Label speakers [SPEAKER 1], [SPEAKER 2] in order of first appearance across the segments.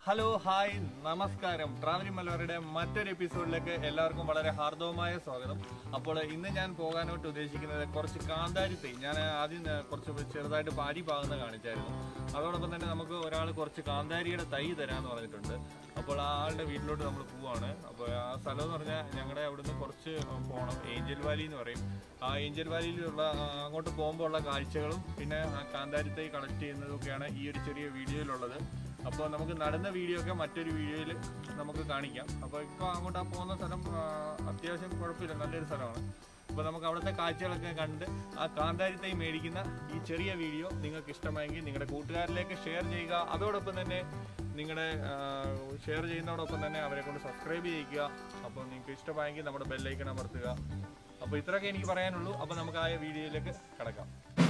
[SPEAKER 1] hello hi നമസ്കാരം travelling മലവരുടെ മറ്റൊരു എപ്പിസോഡിലേക്ക് എല്ലാവർക്കും വളരെ ഹാർദവമായ സ്വാഗതം അപ്പോൾ ഇന്ന് ഞാൻ പോകാനായിട്ട് ഉദ്ദേശിക്കുന്നത് കുറച്ച് കാന്താരി തൈ ഞാൻ ആദ്യം ആ, കുറച്ച് ചെറുതായിട്ട് പാരി പാകുന്ന കാണിച്ചായിരുന്നു അതോടൊപ്പം തന്നെ നമുക്ക് ഒരാൾ കുറച്ച് കാന്താരിയുടെ തൈ തരാമെന്ന് പറഞ്ഞിട്ടുണ്ട് അപ്പോൾ ആ ആളുടെ വീട്ടിലോട്ട് നമ്മൾ പോവാണ് അപ്പോൾ ആ സ്ഥലം എന്ന് പറഞ്ഞാൽ ഞങ്ങളുടെ അവിടുന്ന് കുറച്ച് പോകണം ഏഞ്ചൽ വാലി എന്ന് പറയും ആ ഏഞ്ചൽ വാലിയിലുള്ള ആ, അങ്ങോട്ട് പോകുമ്പോൾ ഉള്ള കാഴ്ചകളും പിന്നെ ആ കാന്താരി തൈ കളക്ട് ചെയ്യുന്നതൊക്കെയാണ് ഈ ഒരു ചെറിയ വീഡിയോയിലുള്ളത് അപ്പോൾ നമുക്ക് നടന്ന വീഡിയോ ഒക്കെ മറ്റൊരു വീഡിയോയിൽ നമുക്ക് കാണിക്കാം അപ്പോൾ ഇപ്പോൾ അങ്ങോട്ട് ആ പോകുന്ന സ്ഥലം ആ, അത്യാവശ്യം കുഴപ്പമില്ല നല്ലൊരു സ്ഥലമാണ് അപ്പോൾ നമുക്ക് അവിടുത്തെ കാഴ്ചകളൊക്കെ കണ്ട് ആ കാന്താരി തൈ മേടിക്കുന്ന ഈ ചെറിയ വീഡിയോ നിങ്ങൾക്ക് ഇഷ്ടമായെങ്കിൽ നിങ്ങളുടെ കൂട്ടുകാരിലേക്ക് ഷെയർ ചെയ്യുക അതോടൊപ്പം തന്നെ നിങ്ങളുടെ ഷെയർ ചെയ്യുന്നതോടൊപ്പം തന്നെ അവരെ കൊണ്ട് സബ്സ്ക്രൈബ് ചെയ്യിക്കുക അപ്പോൾ നിങ്ങൾക്ക് ഇഷ്ടമായെങ്കിൽ നമ്മുടെ ബെല്ലൈക്കൺ അമർത്തുക അപ്പോൾ ഇത്രയൊക്കെ എനിക്ക് പറയാനുള്ളൂ അപ്പോൾ നമുക്ക് ആ വീഡിയോയിലേക്ക് കിടക്കാം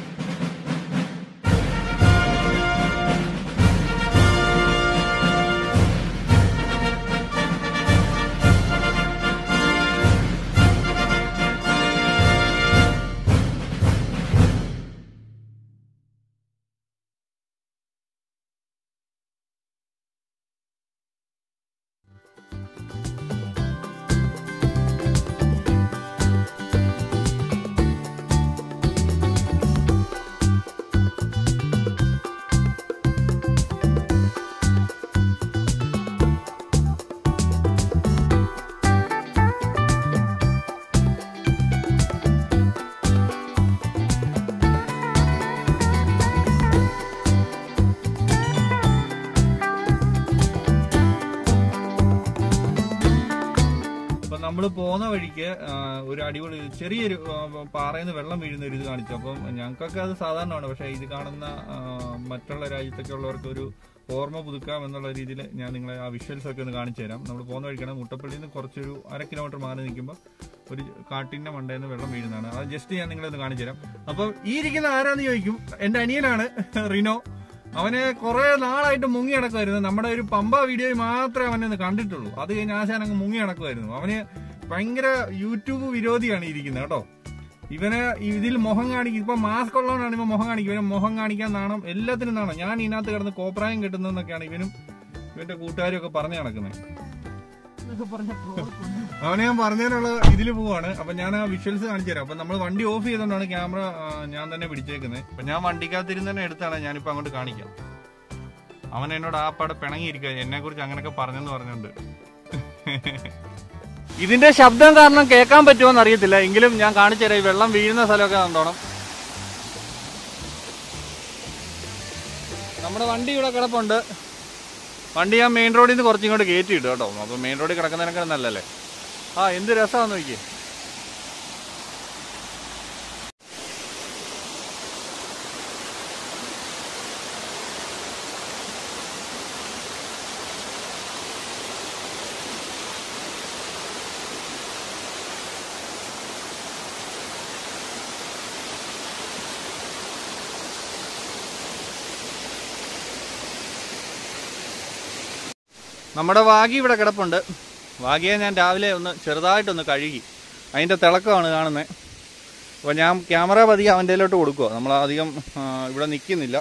[SPEAKER 1] അപ്പൊ നമ്മൾ പോകുന്ന വഴിക്ക് ആ, ഒരു അടിപൊളി ചെറിയൊരു ആ, പാറയിൽ നിന്ന് വെള്ളം വീഴുന്ന ഒരു ഇത് കാണിച്ചു അപ്പം ഞങ്ങൾക്കൊക്കെ അത് സാധാരണമാണ് പക്ഷെ ഇത് കാണുന്ന ആ, മറ്റുള്ള രാജ്യത്തൊക്കെ ഉള്ളവർക്ക് ഒരു ഓർമ്മ പുതുക്കാം എന്നുള്ള രീതിയിൽ ഞാൻ നിങ്ങളെ ആ വിഷ്വൽസ് ഒക്കെ ഒന്ന് കാണിച്ചു തരാം നമ്മൾ പോകുന്ന വഴിക്കാണ് മുട്ടപ്പള്ളിയിൽ നിന്ന് കുറച്ചൊരു അര കിലോമീറ്റർ മാറി നിൽക്കുമ്പോൾ ഒരു കാട്ടിന്റെ മണ്ടയിൽ നിന്ന് വെള്ളം വീഴുന്നതാണ് അത് ജസ്റ്റ് ഞാൻ നിങ്ങളെ ഒന്ന് കാണിച്ചു തരാം അപ്പം ഈ ഇരിക്കുന്ന ആരാന്ന് ചോദിക്കും എന്റെ അനിയനാണ് റിനോ അവന് കുറെ നാളായിട്ട് മുങ്ങി നടക്കുമായിരുന്നു നമ്മുടെ ഒരു പമ്പ വീഡിയോയിൽ മാത്രമേ അവനെ ഒന്ന് കണ്ടിട്ടുള്ളൂ അത് കഴിഞ്ഞ് ആശാൻ അങ്ങ് മുങ്ങി നടക്കുമായിരുന്നു അവന് ഭയങ്കര യൂട്യൂബ് വിരോധിയാണ് ഇരിക്കുന്നത് കേട്ടോ ഇവന് ഇതിൽ മുഖം കാണിക്കും ഇപ്പൊ മാസ്ക് ഉള്ളതുകൊണ്ടാണ് ഇവൻ മുഖം കാണിക്കും ഇവന് മുഖം കാണിക്കാൻ നാണം എല്ലാത്തിനും നാണം ഞാൻ ഇതിനകത്ത് കിടന്ന് കോപ്രായം കിട്ടുന്നതെന്നൊക്കെയാണ് ഇവനും ഇവന്റെ കൂട്ടുകാരും ഒക്കെ പറഞ്ഞു നടക്കുന്നത് അവനെ ഞാൻ പറഞ്ഞതിനുള്ള ഇതിൽ പോവാണ് അപ്പൊ ഞാൻ ആ വിഷ്വൽസ് കാണിച്ചു തരാം അപ്പൊ നമ്മൾ വണ്ടി ഓഫ് ചെയ്തുകൊണ്ടാണ് ക്യാമറ ഞാൻ തന്നെ പിടിച്ചേക്കുന്നത് അപ്പൊ ഞാൻ വണ്ടിക്കകത്തിരുന്ന് തന്നെ എടുത്താണ് ഞാനിപ്പോ അങ്ങോട്ട് കാണിക്കാം അവൻ എന്നോട് ആ പടം പിണങ്ങിയിരിക്കുക എന്നെ കുറിച്ച് അങ്ങനെയൊക്കെ പറഞ്ഞെന്ന് പറഞ്ഞുണ്ട് ഇതിന്റെ ശബ്ദം കാരണം കേൾക്കാൻ പറ്റുമോന്ന് അറിയത്തില്ല എങ്കിലും ഞാൻ കാണിച്ചു തരാം ഈ വെള്ളം വീഴുന്ന സ്ഥലമൊക്കെ കണ്ടോണം നമ്മുടെ വണ്ടി ഇവിടെ കിടപ്പുണ്ട് വണ്ടി ഞാൻ മെയിൻ റോഡിൽ നിന്ന് കുറച്ചിങ്ങോട്ട് കയറ്റി ഇട്ടു കേട്ടോ അപ്പൊ മെയിൻ റോഡിൽ കിടക്കുന്നതിനൊക്കെ നല്ലല്ലേ ആ എന്ത് രസമാന്ന് നോക്കിയേ നമ്മുടെ വാഗി ഇവിടെ കിടപ്പുണ്ട് വാഗിയെ ഞാൻ രാവിലെ ഒന്ന് ചെറുതായിട്ടൊന്ന് കഴുകി അതിന്റെ തിളക്കമാണ് കാണുന്നത് അപ്പോൾ ഞാൻ ക്യാമറ പതിയെ അവൻ്റെ കയ്യിലോട്ട് കൊടുക്കുക നമ്മൾ അധികം ആ, ഇവിടെ നിൽക്കുന്നില്ല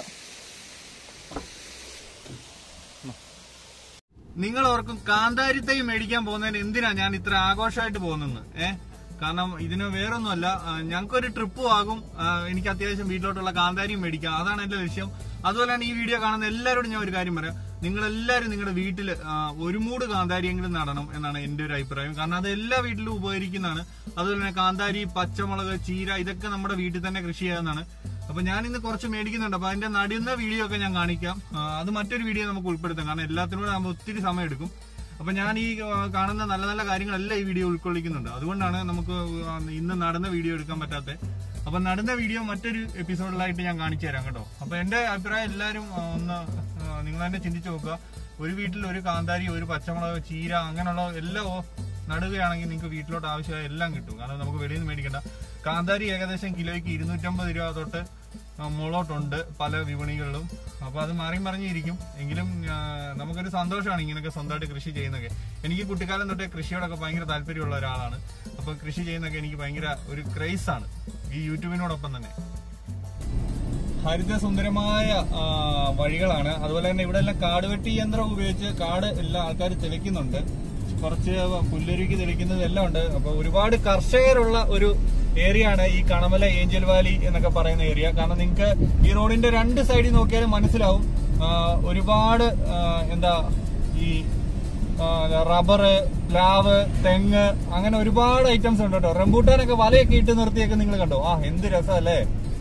[SPEAKER 1] നിങ്ങൾ ഓർക്കും കാന്താരി തൈ മേടിക്കാൻ പോകുന്നതിന് എന്തിനാ ഞാൻ ഇത്ര ആഘോഷമായിട്ട് പോകുന്നത് ഏഹ് കാരണം ഇതിന് വേറൊന്നുമല്ല ആ, ഞങ്ങൾക്കൊരു ട്രിപ്പും ആകും ആ, എനിക്ക് അത്യാവശ്യം വീട്ടിലോട്ടുള്ള കാന്താരിയും മേടിക്കാം അതാണ് എന്റെ ലക്ഷ്യം അതുപോലെ തന്നെ ഈ വീഡിയോ കാണുന്ന എല്ലാവരോടും ഞാൻ ഒരു കാര്യം പറയാം നിങ്ങൾ എല്ലാവരും നിങ്ങളുടെ വീട്ടിൽ ഒരു മൂട് കാന്താരിയെങ്കിലും നടണം എന്നാണ് എന്റെ ഒരു അഭിപ്രായം കാരണം അത് എല്ലാ വീട്ടിലും ഉപകരിക്കുന്നതാണ് അതുപോലെ തന്നെ കാന്താരി പച്ചമുളക് ചീര ഇതൊക്കെ നമ്മുടെ വീട്ടിൽ തന്നെ കൃഷി ചെയ്യാവുന്നതാണ് അപ്പൊ ഞാൻ ഇന്ന് കുറച്ച് മേടിക്കുന്നുണ്ട് അപ്പൊ അതിന്റെ നടുന്ന വീഡിയോ ഒക്കെ ഞാൻ കാണിക്കാം ആ, അത് മറ്റൊരു വീഡിയോ നമുക്ക് ഉൾപ്പെടുത്താം കാരണം എല്ലാത്തിനും കൂടെ ആകുമ്പോൾ ഒത്തിരി സമയം എടുക്കും അപ്പൊ ഞാൻ ഈ ആ, കാണുന്ന നല്ല നല്ല കാര്യങ്ങളെല്ലാം ഈ വീഡിയോ ഉൾക്കൊള്ളിക്കുന്നുണ്ട് അതുകൊണ്ടാണ് നമുക്ക് ആ, ഇന്ന് നടന്ന വീഡിയോ എടുക്കാൻ പറ്റാത്തത് അപ്പൊ നടന്ന വീഡിയോ മറ്റൊരു എപ്പിസോഡിലായിട്ട് ഞാൻ കാണിച്ചു തരാം കേട്ടോ അപ്പൊ എന്റെ അഭിപ്രായം എല്ലാവരും ആ, ഒന്ന് ആ, നിങ്ങൾ തന്നെ ചിന്തിച്ചു നോക്കുക ഒരു വീട്ടിൽ ഒരു കാന്താരി ഒരു പച്ചമുളക് ചീര അങ്ങനെയുള്ള എല്ലാം ഓ- നടുകയാണെങ്കിൽ നിങ്ങൾക്ക് വീട്ടിലോട്ട് ആവശ്യമായ എല്ലാം കിട്ടും കാരണം നമുക്ക് വെളിയിൽ നിന്ന് മേടിക്കണ്ട കാന്താരി ഏകദേശം കിലോയ്ക്ക് ഇരുന്നൂറ്റമ്പത് രൂപ തൊട്ട് ആ, മുകളോട്ടുണ്ട് പല വിപണികളിലും അപ്പൊ അത് മാറി മറിഞ്ഞിരിക്കും എങ്കിലും ആ, നമുക്കൊരു സന്തോഷമാണ് ഇങ്ങനെയൊക്കെ സ്വന്തമായിട്ട് കൃഷി ചെയ്യുന്നതൊക്കെ എനിക്ക് കുട്ടിക്കാലം തൊട്ടേ കൃഷിയോടൊക്കെ ഭയങ്കര താല്പര്യമുള്ള ഒരാളാണ് അപ്പൊ കൃഷി ചെയ്യുന്നതൊക്കെ എനിക്ക് ഭയങ്കര ഒരു ക്രൈസ് ആണ് ഈ യൂട്യൂബിനോടൊപ്പം തന്നെ ഹരിതസുന്ദരമായ ആ, വഴികളാണ് അതുപോലെ തന്നെ ഇവിടെ എല്ലാം കാട് വെട്ടി യന്ത്രം ഉപയോഗിച്ച് കാട് എല്ലാ ആൾക്കാർ തെളിക്കുന്നുണ്ട് കുറച്ച് പുല്ലരുക്കി തെളിക്കുന്നത് എല്ലാം ഉണ്ട് അപ്പൊ ഒരുപാട് കർഷകരുള്ള ഒരു ഏരിയ ആണ് ഈ കണമല ഏഞ്ചൽ വാലി എന്നൊക്കെ പറയുന്ന ഏരിയ കാരണം നിങ്ങൾക്ക് ഈ റോഡിന്റെ രണ്ട് സൈഡിൽ നോക്കിയാലും മനസ്സിലാവും ആ, ഒരുപാട് ആ, എന്താ ഈ റബ്ബർ പ്ലാവ് തെങ്ങ് അങ്ങനെ ഒരുപാട് ഐറ്റംസ് ഉണ്ട് കേട്ടോ റംബൂട്ടാനൊക്കെ വലയൊക്കെ ഇട്ട് നിർത്തിയൊക്കെ നിങ്ങൾ കണ്ടോ ആ എന്ത് രസമല്ലേ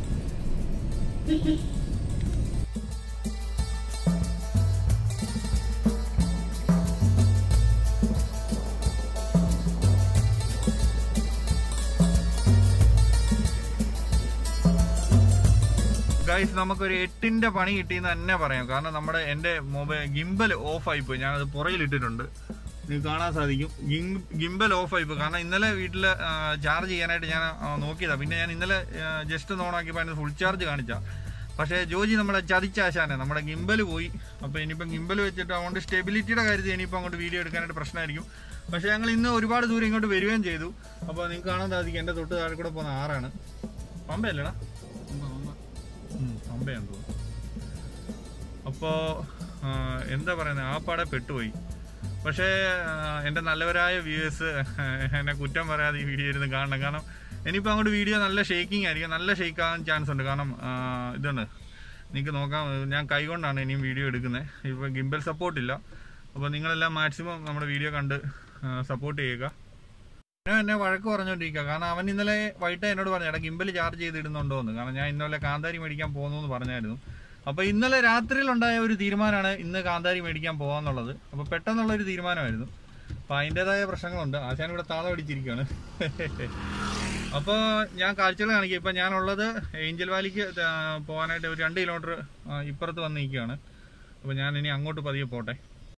[SPEAKER 1] ഗൈസ് നമുക്കൊരു എട്ടിന്റെ പണി കിട്ടിയെന്ന് തന്നെ പറയാം കാരണം നമ്മുടെ എന്റെ മൊബൈൽ ഗിംബൽ ഓഫ് ആയിപ്പോയി ഞാനത് പുറയിൽ ഇട്ടിട്ടുണ്ട് നിങ്ങൾക്ക് കാണാൻ സാധിക്കും ഗിംബൽ ഓഫ് ആയിപ്പോയി കാരണം ഇന്നലെ വീട്ടിൽ ചാർജ് ചെയ്യാനായിട്ട് ഞാൻ ആ, നോക്കിയതാ പിന്നെ ഞാൻ ഇന്നലെ ജസ്റ്റ് ഒന്ന് ഓണാക്കിയപ്പോൾ അതിന് ഫുൾ ചാർജ് കാണിച്ച പക്ഷേ ജോജി നമ്മളെ ചതിച്ചാശാനെ നമ്മുടെ ഗിംബൽ പോയി അപ്പോൾ ഇനിയിപ്പം ഗിംബൽ വെച്ചിട്ട് അതുകൊണ്ട് സ്റ്റെബിലിറ്റിയുടെ കാര്യത്തിൽ ഇനിയിപ്പോൾ അങ്ങോട്ട് വീഡിയോ എടുക്കാനായിട്ട് പ്രശ്നമായിരിക്കും പക്ഷേ ഞങ്ങൾ ഇന്ന് ഒരുപാട് ദൂരം ഇങ്ങോട്ട് വരികയും ചെയ്തു അപ്പോൾ നിങ്ങൾക്ക് കാണാൻ സാധിക്കും എൻ്റെ തൊട്ട് താഴെ കൂടെ പോകുന്ന ആറാണ് പമ്പയല്ലേടാ ഉം, പമ്പയാന്ന് തോന്നുന്നു അപ്പോ ആ, എന്താ പറയുന്നത് ആ പാടെ പെട്ടുപോയി പക്ഷേ ആ, എൻ്റെ നല്ലവരായ വ്യൂവേഴ്സ് എന്നെ കുറ്റം പറയാതെ ഈ വീഡിയോ ഇരുന്ന് കാണണം കാരണം ഇനിയിപ്പോൾ അങ്ങോട്ട് വീഡിയോ നല്ല ഷേക്കിംഗ് ആയിരിക്കും നല്ല ഷേക്ക് ആകാൻ ചാൻസ് ഉണ്ട് കാരണം ആ, ഇതുണ്ട് നിങ്ങൾക്ക് നോക്കാം ഞാൻ കൈകൊണ്ടാണ് ഇനിയും വീഡിയോ എടുക്കുന്നത് ഇപ്പോൾ ഗിംബൽ സപ്പോർട്ടില്ല അപ്പോൾ നിങ്ങളെല്ലാം മാക്സിമം നമ്മുടെ വീഡിയോ കണ്ട് സപ്പോർട്ട് ചെയ്യുക ഞാൻ എന്നെ വഴക്ക് പറഞ്ഞോണ്ടിരിക്കുക കാരണം അവൻ ഇന്നലെ വൈകിട്ട് എന്നോട് പറഞ്ഞു എടാ ഗിംബൽ ചാർജ് ചെയ്തിടുന്നുണ്ടോ എന്ന് കാരണം ഞാൻ ഇന്നലെ കാന്താരി മേടിക്കാൻ പോകുന്നു എന്ന് പറഞ്ഞായിരുന്നു അപ്പൊ ഇന്നലെ രാത്രിയിൽ ഉണ്ടായ ഒരു തീരുമാനമാണ് ഇന്ന് കാന്താരി മേടിക്കാൻ പോകാന്നുള്ളത് അപ്പൊ പെട്ടെന്നുള്ള ഒരു തീരുമാനമായിരുന്നു അപ്പൊ അതിൻ്റെതായ പ്രശ്നങ്ങളുണ്ട് ആശാൻ ഇവിടെ താള പിടിച്ചിരിക്കുകയാണ് അപ്പോൾ ഞാൻ കാഴ്ചകൾ കാണിക്കുക ഇപ്പം ഞാനുള്ളത് ഏഞ്ചൽ വാലിക്ക് ആ, പോകാനായിട്ട് ഒരു രണ്ട് കിലോമീറ്റർ ആ, ഇപ്പുറത്ത് വന്ന് നിൽക്കുകയാണ് അപ്പോൾ ഞാൻ ഇനി അങ്ങോട്ട് പതിയെ പോട്ടെ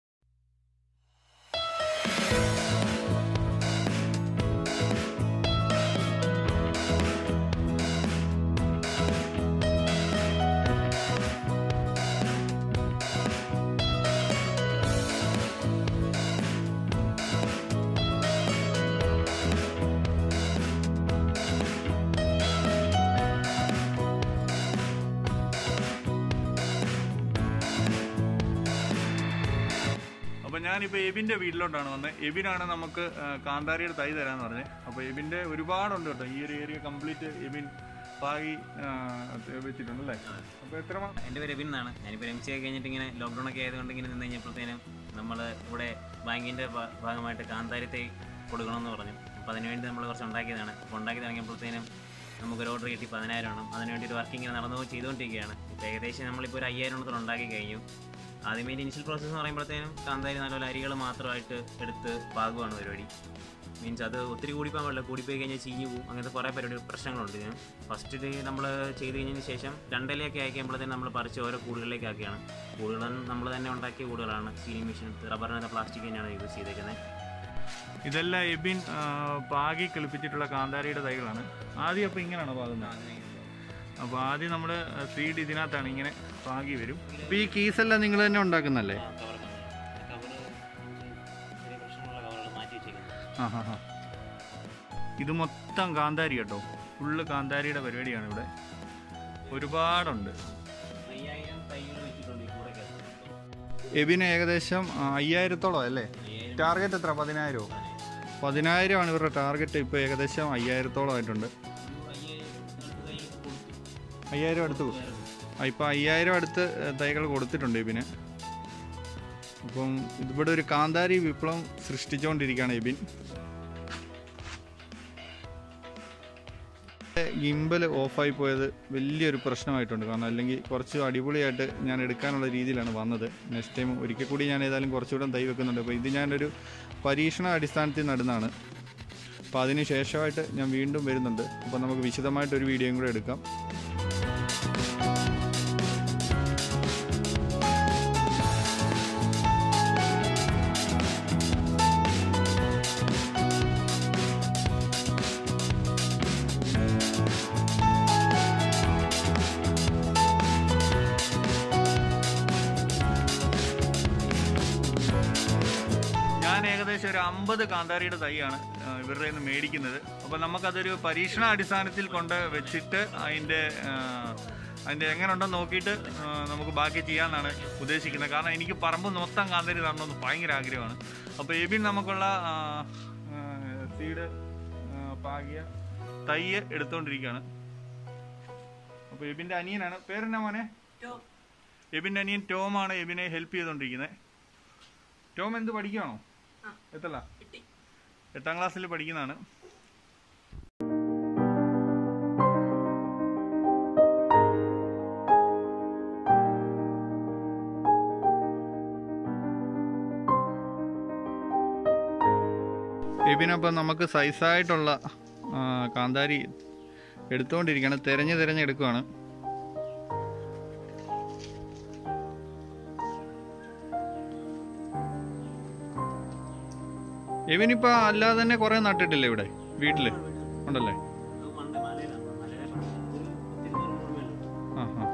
[SPEAKER 1] അപ്പൊ ഞാനിപ്പോ എബിന്റെ വീട്ടിലോട്ടാണ് വന്നത് എബിനാണ് നമുക്ക് ആ, കാന്താരിയുടെ തൈ തരാന്ന് പറഞ്ഞത് അപ്പൊ എബിന്റെ ഒരുപാടുണ്ട് കേട്ടോ ഈ ഒരു ഏരിയ കംപ്ലീറ്റ് എബിൻ പാകി ആ, വെച്ചിട്ടുണ്ട് അല്ലേ അപ്പൊ എത്ര മാ-
[SPEAKER 2] എൻ്റെ പേര് എബിൻ എന്നാണ് ഞാനിപ്പോൾ എം സി ഒക്കെ കഴിഞ്ഞിട്ട് ഇങ്ങനെ ലോക്ക്ഡൗൺ ഒക്കെ ആയതുകൊണ്ട് ഇങ്ങനെ നിന്ന് കഴിഞ്ഞപ്പോഴത്തേനും നമ്മൾ ഇവിടെ ബാങ്കിൻ്റെ ഭാഗമായിട്ട് കാന്താരത്തെ കൊടുക്കണമെന്ന് പറഞ്ഞു അപ്പോൾ അതിനുവേണ്ടി നമ്മൾ കുറച്ച് ഉണ്ടാക്കിയതാണ് അപ്പോൾ ഉണ്ടാക്കി തുടങ്ങിയപ്പോഴത്തേനും നമുക്കൊരു ഓർഡർ കിട്ടി പതിനായിരമാണ് അതിനുവേണ്ടി ഒരു വർക്ക് ഇങ്ങനെ നടന്നു ചെയ്തുകൊണ്ടിരിക്കുകയാണ് ഇപ്പോൾ ഏകദേശം നമ്മളിപ്പോൾ ഒരു അയ്യായിരം എണ്ണത്തിൽ ഉണ്ടാക്കി കഴിഞ്ഞു ആദ്യമേ ഇനിഷ്യൽ പ്രോസസ്സ് എന്ന് പറയുമ്പോഴത്തേനും കാന്താരി നല്ലപോലെ അരികൾ മാത്രമായിട്ട് എടുത്ത് പാകുവാണ് പരിപാടി മീൻസ് അത് ഒത്തിരി കൂടിപ്പോകാൻ പാടില്ല കൂടിപ്പോയി കഴിഞ്ഞാൽ ചീഞ്ഞു പോകും അങ്ങനത്തെ കുറേ പരിപാടി പ്രശ്നങ്ങളുണ്ട് ഇതിന് ഫസ്റ്റിൽ നമ്മൾ ചെയ്ത് കഴിഞ്ഞതിന് ശേഷം രണ്ടിലയൊക്കെ അയക്കുമ്പോഴത്തേനും നമ്മൾ പറിച്ച് ഓരോ കൂടുകളിലേക്ക് ആക്കിയാണ് കൂടുകൾ നമ്മൾ തന്നെ ഉണ്ടാക്കിയ കൂടുകളാണ് സീലിംഗ് മെഷീൻ റബ്ബറിനകത്ത് പ്ലാസ്റ്റിക് തന്നെയാണ് യൂസ് ചെയ്തേക്കുന്നത്
[SPEAKER 1] ഇതെല്ലാം എബിൻ ആ, പാകി കിളിപ്പിച്ചിട്ടുള്ള കാന്താരിയുടെ തൈകളാണ് ആദ്യം അപ്പൊ ഇങ്ങനെയാണോ പാകുന്നത് അപ്പൊ ആദ്യം നമ്മള് സീഡ് ഇതിനകത്താണ് ഇങ്ങനെ പാകി വരും അപ്പൊ ഈ കീസെല്ലാം നിങ്ങൾ തന്നെ ഉണ്ടാക്കുന്നല്ലേ ആ ഹാ ഹാ ഇത് മൊത്തം കാന്താരി കേട്ടോ ഫുള്ള് കാന്താരിയുടെ പരിപാടിയാണ് ഇവിടെ ഒരുപാടുണ്ട് എബിന് ഏകദേശം ആ, അയ്യായിരത്തോളം അല്ലേ ടാർഗറ്റ് എത്ര പതിനായിരമോ പതിനായിരമാണ് ഇവരുടെ ടാർഗറ്റ് ഇപ്പോൾ ഏകദേശം അയ്യായിരത്തോളം ആയിട്ടുണ്ട് അയ്യായിരം അടുത്ത് ആ ഇപ്പം അയ്യായിരം അടുത്ത് തൈകൾ കൊടുത്തിട്ടുണ്ട് എബിന് അപ്പം ഇതിവിടെ ഒരു കാന്താരി വിപ്ലവം സൃഷ്ടിച്ചുകൊണ്ടിരിക്കുകയാണ് എബിൻ ഗിംബൽ ഓഫായി പോയത് വലിയൊരു പ്രശ്നമായിട്ടുണ്ട് കാരണം അല്ലെങ്കിൽ കുറച്ച് അടിപൊളിയായിട്ട് ഞാൻ എടുക്കാനുള്ള രീതിയിലാണ് വന്നത് നെക്സ്റ്റ് ടൈം ഒരിക്കൽ കൂടി ഞാൻ ഏതായാലും കുറച്ചുകൂടെ തൈ വെക്കുന്നുണ്ട് അപ്പോൾ ഇത് ഞാനൊരു പരീക്ഷണ അടിസ്ഥാനത്തിൽ നടുന്നതാണ് അപ്പോൾ അതിന് ശേഷമായിട്ട് ഞാൻ വീണ്ടും വരുന്നുണ്ട് അപ്പോൾ നമുക്ക് വിശദമായിട്ടൊരു വീഡിയോയും കൂടെ എടുക്കാം ഞാൻ ഏകദേശം ഒരു അമ്പത് കാന്താരിയുടെ തൈയാണ് ആ, ഇവരുടെ നിന്ന് മേടിക്കുന്നത് അപ്പോൾ നമുക്കതൊരു പരീക്ഷണ അടിസ്ഥാനത്തിൽ കൊണ്ട് വെച്ചിട്ട് അതിൻ്റെ ആ, അതിൻ്റെ എങ്ങനെ ഉണ്ടെന്ന് നോക്കിയിട്ട് ആ, നമുക്ക് ബാക്കി ചെയ്യാമെന്നാണ് ഉദ്ദേശിക്കുന്നത് കാരണം എനിക്ക് പറമ്പ് മൊത്തം കാന്താരി തരണമെന്ന് ഭയങ്കര ആഗ്രഹമാണ് അപ്പോൾ എബിൻ നമുക്കുള്ള സീഡ് പാകിയ തയ്യ് എടുത്തുകൊണ്ടിരിക്കുകയാണ് അപ്പോൾ എബിൻ്റെ അനിയനാണ് പേരെന്നാ മോനെ എബിൻ്റെ അനിയൻ ടോമാണ് എബിനെ ഹെൽപ്പ് ചെയ്തുകൊണ്ടിരിക്കുന്നത് ടോം എന്ത് പഠിക്കുകയാണോ എത്തല്ല എട്ടാം ക്ലാസ്സിൽ പഠിക്കുന്നതാണ് എബിനപ്പം നമുക്ക് സൈസായിട്ടുള്ള ആ, കാന്താരി എടുത്തുകൊണ്ടിരിക്കുകയാണ് തിരഞ്ഞ് തിരഞ്ഞെടുക്കുകയാണ് എബിനിപ്പോ അല്ലാതെ തന്നെ കുറെ നട്ടിട്ടില്ലേ ഇവിടെ വീട്ടില് ഉണ്ടല്ലേ
[SPEAKER 2] ഇത് പണ്ട് മലയിലാണ് മലയിലെ ഒരു ഒത്തിരി ദൂരം മുഴുവൻ
[SPEAKER 1] ആ ആ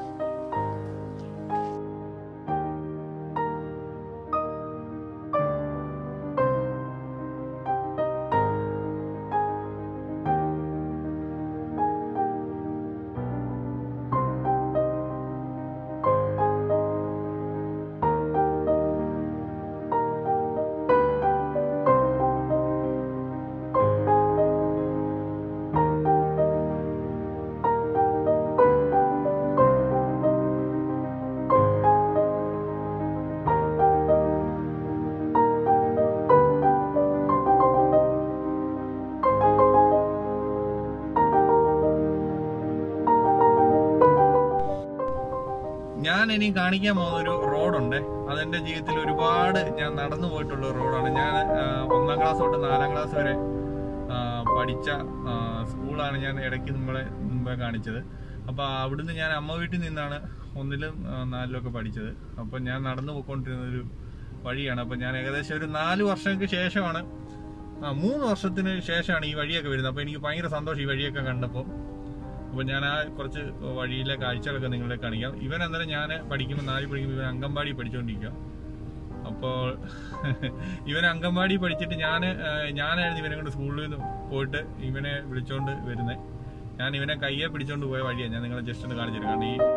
[SPEAKER 1] ഞാൻ ഇനി കാണിക്കാൻ പോകുന്ന ഒരു റോഡുണ്ട് അതെന്റെ ജീവിതത്തിൽ ഒരുപാട് ഞാൻ നടന്നു പോയിട്ടുള്ള ഒരു റോഡാണ് ഞാൻ ആ, ഒന്നാം ക്ലാസ് തൊട്ട് നാലാം ക്ലാസ് വരെ ആ, പഠിച്ച ആ, സ്കൂളാണ് ഞാൻ ഇടയ്ക്ക് നമ്മളെ മുമ്പേ കാണിച്ചത് അപ്പൊ അവിടുന്ന് ഞാൻ അമ്മ വീട്ടിൽ നിന്നാണ് ഒന്നിലും ആ, നാലിലും ഒക്കെ പഠിച്ചത് അപ്പൊ ഞാൻ നടന്നു പോയിക്കൊണ്ടിരുന്ന ഒരു വഴിയാണ് അപ്പൊ ഞാൻ ഏകദേശം ഒരു നാല് വർഷങ്ങൾക്ക് ശേഷമാണ് ആ മൂന്ന് വർഷത്തിന് ശേഷമാണ് ഈ വഴിയൊക്കെ വരുന്നത് അപ്പൊ എനിക്ക് ഭയങ്കര സന്തോഷം ഈ വഴിയൊക്കെ കണ്ടപ്പോൾ അപ്പൊ ഞാൻ ആ കുറച്ച് വഴിയിലെ കാഴ്ചകളൊക്കെ നിങ്ങളെ കാണിക്കാം ഇവൻ അന്നേരം ഞാൻ പഠിക്കുമ്പോൾ നാല് പഠിക്കുമ്പോൾ ഇവൻ അംഗൻവാടി പഠിച്ചുകൊണ്ടിരിക്കുക അപ്പോൾ ഇവൻ അംഗൻവാടി പഠിച്ചിട്ട് ഞാൻ ഞാനായിരുന്നു ഇവനെ കൊണ്ട് സ്കൂളിൽ നിന്ന് പോയിട്ട് ഇവനെ വിളിച്ചോണ്ട് വരുന്നത് ഞാൻ ഇവനെ കയ്യെ പിടിച്ചോണ്ട് പോയ വഴിയാണ് ഞാൻ നിങ്ങളെ ജസ്റ്റ് ഒന്ന് കാണിച്ചിട്ട് കാരണം ഈ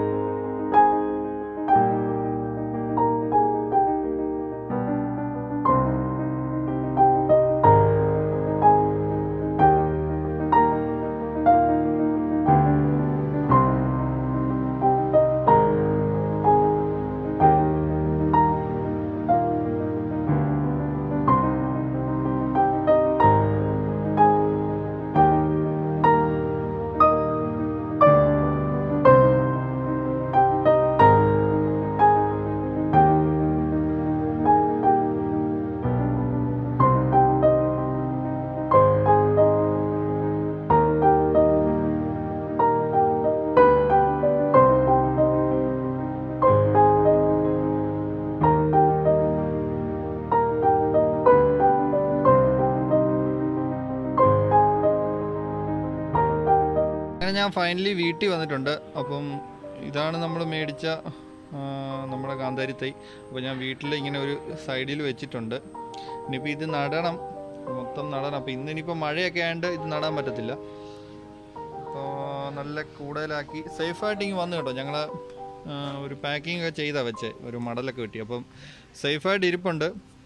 [SPEAKER 1] അങ്ങനെ ഞാൻ ഫൈനലി വീട്ടിൽ വന്നിട്ടുണ്ട് അപ്പം ഇതാണ് നമ്മൾ മേടിച്ച ആ, നമ്മുടെ കാന്താരി തൈ അപ്പോൾ ഞാൻ വീട്ടിൽ ഇങ്ങനെ ഒരു സൈഡിൽ വെച്ചിട്ടുണ്ട് ഇനിയിപ്പോൾ ഇത് നടണം മൊത്തം നടണം അപ്പോൾ ഇന്ന് ഇനിയിപ്പോൾ മഴയൊക്കെ ആയതുകൊണ്ട് ഇത് നടാൻ പറ്റത്തില്ല അപ്പോൾ നല്ല കൂടുതലാക്കി സേഫായിട്ട് ഇങ്ങ് വന്നു കേട്ടോ ഞങ്ങൾ ഒരു പാക്കിംഗ് ഒക്കെ ചെയ്താ വെച്ചേ ഒരു മടലൊക്കെ കിട്ടി അപ്പം സേഫായിട്ട് ഇരിപ്പുണ്ട്